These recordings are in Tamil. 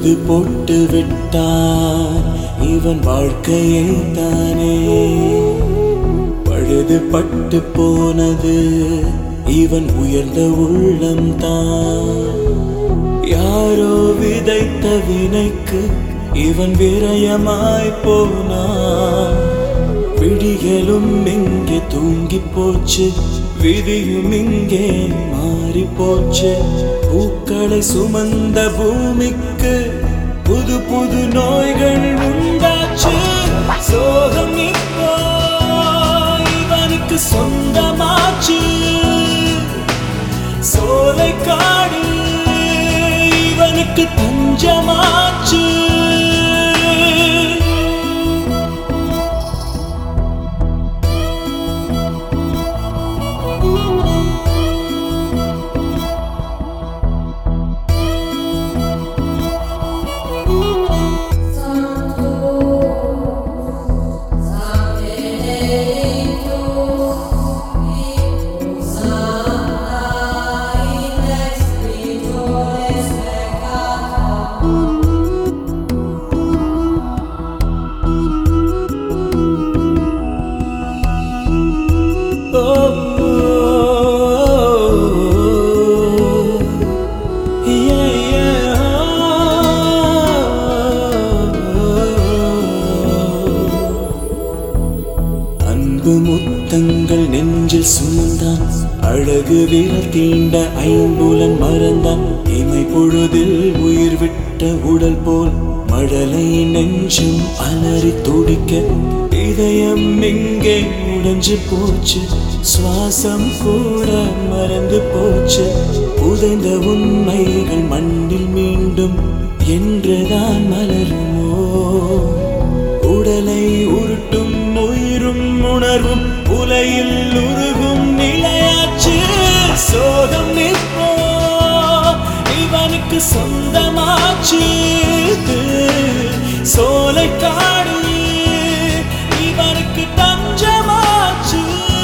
பொழுது போட்டு விட்டான் இவன் வாழ்க்கையை தானே பழுது பட்டு போனது இவன் உயர்ந்த உள்ளம்தான் யாரோ விதைத்த வினைக்கு இவன் விரயமாய் போனான் விடிகளும் இங்கே தூங்கி போச்சு விதியும் இங்கே மாறி போச்சு பூக்களை சுமந்த பூமிக்கு புது புது நோய்கள் உண்டாச்சு சோகம் இப்போ இவனுக்கு சொந்தமாச்சு சோலை காடு இவனுக்கு தஞ்சமாச்சு அன்பு முத்தங்கள் நெஞ்சில் சுமந்தான் அழகு விரல் தீண்ட ஐம்புலன் மறந்தான் இமை பொழுதில் உயிர் விட்ட உடல் போல் மழலை நெஞ்சும் அலறி துடிக்க இதயம் எங்கே உடைஞ்சு போச்சு சுவாசம் கூட மறந்து போச்சு புதைந்த உண்மைகள் மண்ணில் மீண்டும் என்றுதான் மலருமோ உடலை உருட்டும் உயிரும் உணர்வும் உலையில் உருகும் நிலையாச்சு சோகம் இப்போ இவனுக்கு சொந்தமாச்சு சோலை காடு இவனுக்கு தஞ்சமாச்சு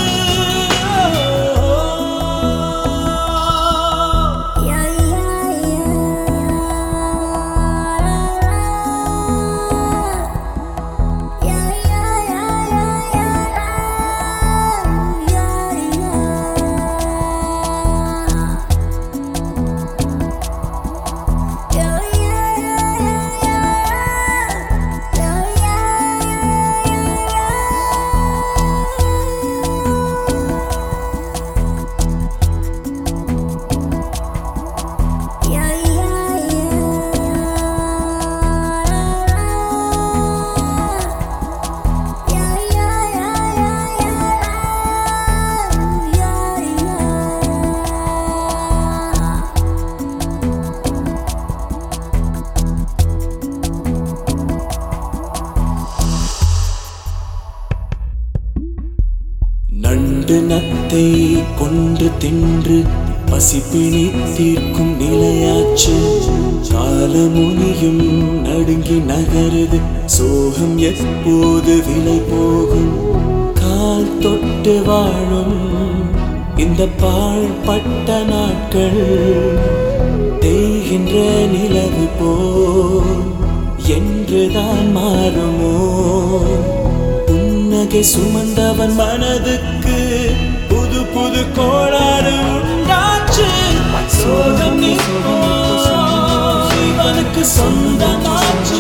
நண்டு நத்தை கொன்று தின்று பசிப்பினி தீர்க்கும் நிலையாச்சு காலமுனியும் நடுங்கி நகருது சோகம் எப்போது விலை போகும் கால் தொட்டு வாழும் இந்த பாழ்பட்ட நாட்கள் தேய்கின்ற நிலவு போ என்றுதான் மாறுமோ புன்னகை சுமந்தவன் மனதுக்கு புது புது கோளாறு உண்டாச்சு சோகம் இப்போ இவனுக்கு சொந்தமாச்சு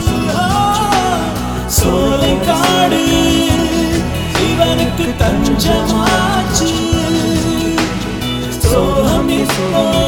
சோலை காடு இவனுக்கு தஞ்சமாச்சு சோகம் இப்போ